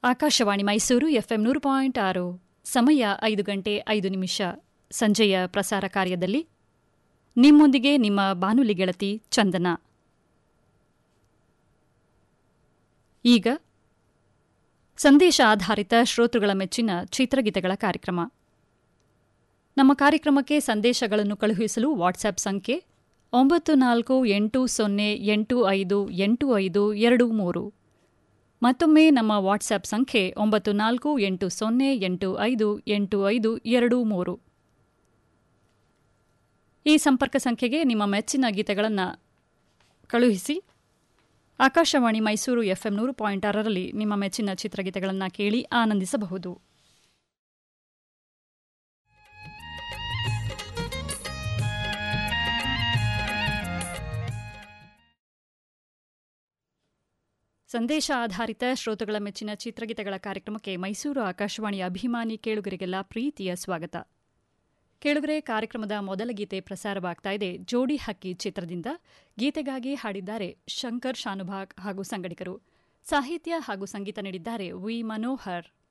Akashvani Mysuru FM ನೂರು point ಆರು ಸಮಯ ಐದು ಗಂಟೆ ಐದು ನಿಮಿಷ ಸಂಜೆಯ ಪ್ರಸಾರ ಕಾರ್ಯದಲ್ಲಿ ನಿಮ್ಮೊಂದಿಗೆ ನಿಮ್ಮ ಬಾನುಲಿ ಗೆಳತಿ ಚಂದನ ಈಗ ಸಂದೇಶ ಆಧಾರಿತ ಶ್ರೋತೃಗಳ ಮೆಚ್ಚಿನ ಚಿತ್ರಗೀತೆಗಳ ಕಾರ್ಯಕ್ರಮ ನಮ್ಮ ಕಾರ್ಯಕ್ರಮಕ್ಕೆ ಸಂದೇಶಗಳನ್ನು ಕಳುಹಿಸಲು ವಾಟ್ಸ್ಆಪ್ ಸಂಖ್ಯೆ ಒಂಬತ್ತು ನಾಲ್ಕು ಎಂಟು ಸೊನ್ನೆ ಎಂಟು ಐದು ಎಂಟು ಐದು ಎರಡು ಮೂರು ಮತ್ತೊಮ್ಮೆ ನಮ್ಮ ವಾಟ್ಸ್ಆಪ್ ಸಂಖ್ಯೆ ಒಂಬತ್ತು ನಾಲ್ಕು ಎಂಟು ಸೊನ್ನೆ ಎಂಟು ಐದು ಎಂಟು ಐದು ಎರಡು ಮೂರು ಈ ಸಂಪರ್ಕ ಸಂಖ್ಯೆಗೆ ನಿಮ್ಮ ಮೆಚ್ಚಿನ ಗೀತೆಗಳನ್ನು ಕಳುಹಿಸಿ ಆಕಾಶವಾಣಿ ಮೈಸೂರು ಎಫ್ಎಂ ನೂರು ಪಾಯಿಂಟ್ ಆರರಲ್ಲಿ ನಿಮ್ಮ ಮೆಚ್ಚಿನ ಚಿತ್ರಗೀತೆಗಳನ್ನು ಕೇಳಿ ಆನಂದಿಸಬಹುದು ಸಂದೇಶ ಆಧಾರಿತ ಶ್ರೋತೃಗಳ ಮೆಚ್ಚಿನ ಚಿತ್ರಗೀತೆಗಳ ಕಾರ್ಯಕ್ರಮಕ್ಕೆ ಮೈಸೂರು ಆಕಾಶವಾಣಿಯ ಅಭಿಮಾನಿ ಕೇಳುಗರಿಗೆಲ್ಲ ಪ್ರೀತಿಯ ಸ್ವಾಗತ ಕೇಳುಗರೆ ಕಾರ್ಯಕ್ರಮದ ಮೊದಲ ಗೀತೆ ಪ್ರಸಾರವಾಗ್ತಾ ಇದೆ ಜೋಡಿ ಹಕ್ಕಿ ಚಿತ್ರದಿಂದ ಗೀತೆಗಾಗಿ ಹಾಡಿದ್ದಾರೆ ಶಂಕರ್ ಶಾನುಭಾಗ್ ಹಾಗೂ ಸಂಗಡಿಗರು ಸಾಹಿತ್ಯ ಹಾಗೂ ಸಂಗೀತ ನೀಡಿದ್ದಾರೆ ವಿ ಮನೋಹರ್